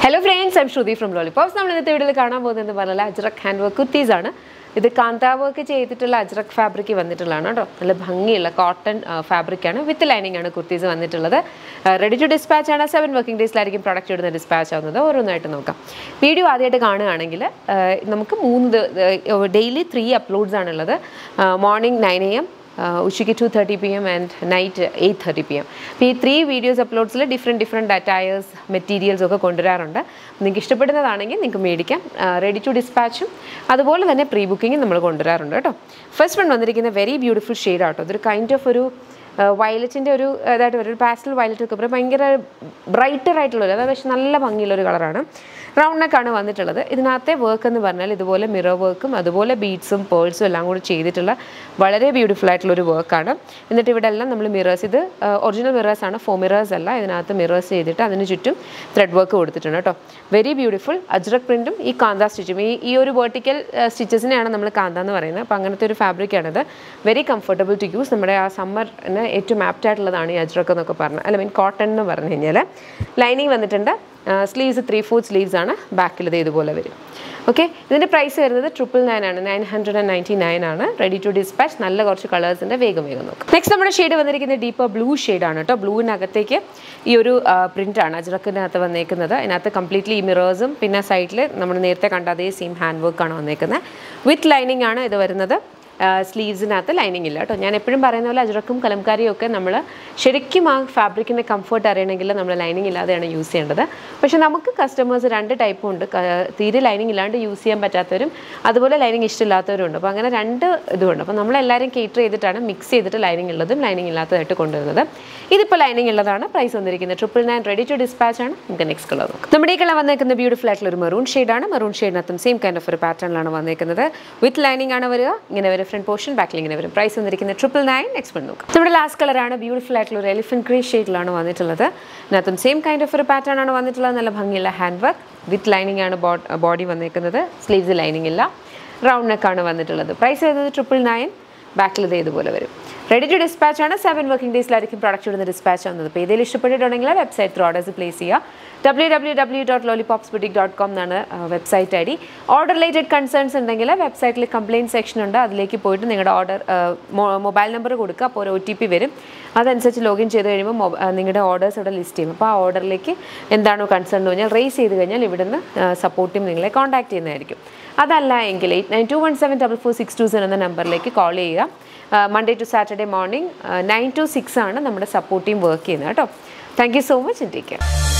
hello friends I'm Shruti from Lollipops നമ്മൾ ഇന്നത്തെ വീഡിയോയിൽ കാണാൻ പോകുന്നത് പറഞ്ഞാൽ അജ്രക് ഹാൻഡ് വർക്ക് കുർത്തീസ് ആണ് ഇത് കാന്താ വർക്ക് ചെയ്തിട്ടുള്ള അജ്രക് ഫാബ്രിക് വന്നിട്ടുള്ളതാണ് കേട്ടോ നല്ല ഭംഗിയുള്ള കോട്ടൺ ഫാബ്രിക് ആണ് വിത്ത് ലൈനിങ് ആണ് കുർത്തീസ് വന്നിട്ടുള്ളത് റെഡി ടു ഡിസ്പാച്ച് ആണ് സെവൻ വർക്കിംഗ് ഡേയ്സിലായിരിക്കും പ്രൊഡക്റ്റ് ഇടുന്ന ഡിസ്പാച്ച് ആവുന്നത് ഓരോന്നായിട്ട് നോക്കാം വീഡിയോ ആദ്യമായിട്ട് കാണുകയാണെങ്കിൽ ആ, നമുക്ക് മൂന്ന് ഡെയിലി ത്രീ അപ്ലോഡ്സ് ആണുള്ളത് മോർണിംഗ് നയൻ എ എം ഉച്ചയ്ക്ക് two thirty P M and night eight thirty P M അപ്പോൾ ഈ ത്രീ വീഡിയോസ് അപ്ലോഡ്സിൽ ഡിഫറെൻറ്റ് ഡിഫറെൻറ്റ് അറ്റയേഴ്സ് മെറ്റീരിയൽസ് ഒക്കെ കൊണ്ടുവരാറുണ്ട് നിങ്ങൾക്ക് ഇഷ്ടപ്പെടുന്നതാണെങ്കിൽ നിങ്ങൾക്ക് മേടിക്കാം റെഡി ടു ഡിസ്പാച്ചും അതുപോലെ തന്നെ പ്രീ ബുക്കിങ്ങും നമ്മൾ കൊണ്ടുവരാറുണ്ട് കേട്ടോ ഫസ്റ്റ് വൺ വന്നിരിക്കുന്ന വെരി ബ്യൂട്ടിഫുൾ ഷെയ്ഡ് ആട്ടോ ഇതൊരു കൈൻഡ് ഓഫ് ഒരു വയലറ്റിൻ്റെ ഒരു ഇതായിട്ട് വരും ഒരു പാസ്റ്റൽ വയലറ്റ് ഒക്കെ പറയും ഭയങ്കര ബ്രൈറ്റർ ആയിട്ടുള്ള ഒരു അതായത് പക്ഷേ നല്ല ഭംഗിയുള്ള ഒരു കളറാണ് റൗണ്ട് നെക്കാണ് വന്നിട്ടുള്ളത് ഇതിനകത്തെ വർക്ക് എന്ന് പറഞ്ഞാൽ ഇതുപോലെ മിറർ വർക്കും അതുപോലെ ബീഡ്സും പേൾസും എല്ലാം കൂടി ചെയ്തിട്ടുള്ള വളരെ ബ്യൂട്ടിഫുൾ ആയിട്ടുള്ള ഒരു വർക്കാണ് എന്നിട്ട് ഇവിടെ എല്ലാം നമ്മൾ മിറേഴ്സ് ഇത് ഒറിജിനൽ മിറേഴ്സ് ആണ് ഫോ മിറേഴ്സ് അല്ല ഇതിനകത്ത് മിറേഴ്സ് ചെയ്തിട്ട് അതിന് ചുറ്റും ത്രെഡ് വർക്ക് കൊടുത്തിട്ടുണ്ട് കേട്ടോ വെരി ബ്യൂട്ടിഫുൾ അജ്രക് പ്രിൻറ്റും ഈ കാന്ത സ്റ്റിച്ചും ഈ ഈ ഒരു വെർട്ടിക്കൽ സ്റ്റിച്ചസിനെയാണ് നമ്മൾ കാന്ത എന്ന് പറയുന്നത് അപ്പോൾ അങ്ങനത്തെ ഒരു ഫാബ്രിക്കാണിത് വെരി കംഫർട്ടബിൾ ടു യൂസ് നമ്മുടെ ആ സമ്മറിന് ഏറ്റവും ആപ്റ്റ് ആയിട്ടുള്ളതാണ് ഈ അജ്രക് എന്നൊക്കെ പറഞ്ഞാൽ അല്ല മീൻ കോട്ടൺ എന്ന് പറഞ്ഞു കഴിഞ്ഞാൽ ലൈനിങ് വന്നിട്ടുണ്ട് സ്ലീവ്സ് ത്രീ ഫോർത്ത് സ്ലീവ്സ് ആണ് ബാക്കിൽ ഇത് ഇതുപോലെ വരും ഓക്കെ ഇതിൻ്റെ പ്രൈസ് വരുന്നത് ട്രിപ്പിൾ നയൻ ആണ് nine hundred and ninety nine ആണ് റെഡി ടു ഡിസ്പാച്ച് നല്ല കുറച്ച് കളേഴ്സിൻ്റെ വേഗം വേഗം നോക്കാം നെക്സ്റ്റ് നമ്മുടെ ഷെയ്ഡ് വന്നിരിക്കുന്നത് ഡീപ്പർ ബ്ലൂ ആണ് കേട്ടോ ബ്ലൂവിനകത്തേക്ക് ഈ ഒരു പ്രിൻ്റ് ആണ് അജ്രക്കിനകത്ത് വന്നേക്കുന്നത് അതിനകത്ത് കംപ്ലീറ്റ്ലി ഈ മിറേഴ്സും പിന്നെ സൈഡിൽ നമ്മൾ നേരത്തെ കണ്ട അതേ സെയിം ഹാൻഡ് വർക്കാണ് വന്നേക്കുന്നത് വിത്ത് ലൈനിങ് ആണ് ഇത് വരുന്നത് സ്ലീവ്സിനകത്ത് ലൈനിങ് ഇല്ല കേട്ടോ ഞാൻ എപ്പോഴും പറയുന്ന പോലെ അജ്രക്കും കലംകാരിയും ഒക്കെ നമ്മൾ ശരിക്കും ആ ഫാബ്രിക്കിൻ്റെ കംഫർട്ട് അറിയണമെങ്കിൽ നമ്മൾ ലൈനിങ് ഇല്ലാതെയാണ് യൂസ് ചെയ്യേണ്ടത് പക്ഷേ നമുക്ക് കസ്റ്റമേഴ്സ് രണ്ട് ടൈപ്പും ഉണ്ട് ക- തീരെ ലൈനിങ് ഇല്ലാണ്ട് യൂസ് ചെയ്യാൻ പറ്റാത്തവരും അതുപോലെ ലൈനിങ് ഇഷ്ടമില്ലാത്തവരും ഉണ്ട് അപ്പോൾ അങ്ങനെ രണ്ട് ഇതുമുണ്ട് അപ്പോൾ നമ്മളെല്ലാവരും കേറ്റർ ചെയ്തിട്ടാണ് മിക്സ് ചെയ്തിട്ട് ലൈനിങ് ഉള്ളതും ലൈനിങ് ഇല്ലാത്തതായിട്ട് കൊണ്ടുവരുന്നത് ഇതിപ്പോൾ ലൈനിങ് ഉള്ളതാണ് പ്രൈസ് വന്നിരിക്കുന്നത് triple nine ready to dispatch ആണ് നമുക്ക് നെക്സ്റ്റ് കളർ നോക്കാം നമ്മുടെ ഈ കളർ വന്നേക്കുന്ന ബ്യൂട്ടിഫുൾ ആയിട്ടുള്ള ഒരു മെറൂൺ ഷെയ്ഡാണ് മെറൂൺ ഷെയ്ഡിനകത്തും സെയിം കൈൻഡ് ഓഫ് ഒരു പാറ്റേണിലാണ് വന്നേക്കുന്നത് വിത്ത് ലൈനിങ് ആണ് വരിക ഇങ്ങനെ വരും ഫ്രണ്ട് പോർഷൻ ബാക്കിൽ ഇങ്ങനെ വരും പ്രൈസ് വന്നിരിക്കുന്നത് ട്രിപ്പിൾ നയൻ നെക്സ്റ്റ് നോക്കാം നമ്മുടെ ലാസ്റ്റ് കളറാണ് ബ്യൂട്ടിഫുൾ ആയിട്ടുള്ള ഒരു എലിഫന്റ് ഗ്രേ ഷെയ്ഡിലാണ് വന്നിട്ടുള്ളത് ഇതിനകത്തും സെയിം കൈൻഡ് ഓഫ് ഒരു പാറ്റേൺ ആണ് വന്നിട്ടുള്ളത് നല്ല ഭംഗിയുള്ള ഹാൻഡ് വർക്ക് വിത്ത് ലൈനിങ് ആണ് ബോഡി വന്നേക്കുന്നത് സ്ലീവ്സ് ലൈനിങ് ഇല്ല റൗണ്ട് നെക്കാണ് വന്നിട്ടുള്ളത് പ്രൈസ് വരുന്നത് ട്രിപ്പിൾ നയൻ ബാക്കിൽ ഇത് ഇതുപോലെ വരും റെഡി ടു ഡിസ്പാച്ച് ആണ് സെവൻ വർക്കിംഗ് ഡേയ്സിലായിരിക്കും പ്രൊഡക്റ്റ് ഇടുന്ന ഡിസ്പാച്ച് ആവുന്നത് അപ്പോൾ ഇതിൽ ഇഷ്ടപ്പെട്ടിട്ടുണ്ടെങ്കിൽ വെബ്സൈറ്റ് ത്രൂ ഓർഡേഴ്സ് പ്ലേസ് ചെയ്യുക W W W dot Lollipops boutique dot com എന്നാണ് website I D order related concerns ഉണ്ടെങ്കിൽ വെബ്സൈറ്റിൽ കംപ്ലയിൻറ്റ് സെക്ഷൻ ഉണ്ട് അതിലേക്ക് പോയിട്ട് നിങ്ങളുടെ ഓർഡർ മൊബൈൽ നമ്പർ കൊടുക്കുക അപ്പോൾ ഒരു ഒ ടി പി വരും അതനുസരിച്ച് ലോഗിൻ ചെയ്ത് കഴിയുമ്പോൾ മൊബ- ആ, നിങ്ങളുടെ ഓർഡേഴ്സ് ഇവിടെ ലിസ്റ്റ് ചെയ്യും അപ്പോൾ ആ ഓർഡറിലേക്ക് എന്താണോ കൺസേൺ എന്ന് പറഞ്ഞാൽ റേസ് ചെയ്ത് കഴിഞ്ഞാൽ ഇവിടുന്ന് സപ്പോർട്ട് ടീം നിങ്ങളെ കോൺടാക്ട് ചെയ്യുന്നതായിരിക്കും അതല്ല എങ്കിൽ eight nine two one seven double four six two seven എന്ന നമ്പറിലേക്ക് കോൾ ചെയ്യുക Monday to Saturday morning nine to six ആണ് നമ്മുടെ സപ്പോർട്ട് ടീം വർക്ക് ചെയ്യുന്നത് കേട്ടോ thank you so much take care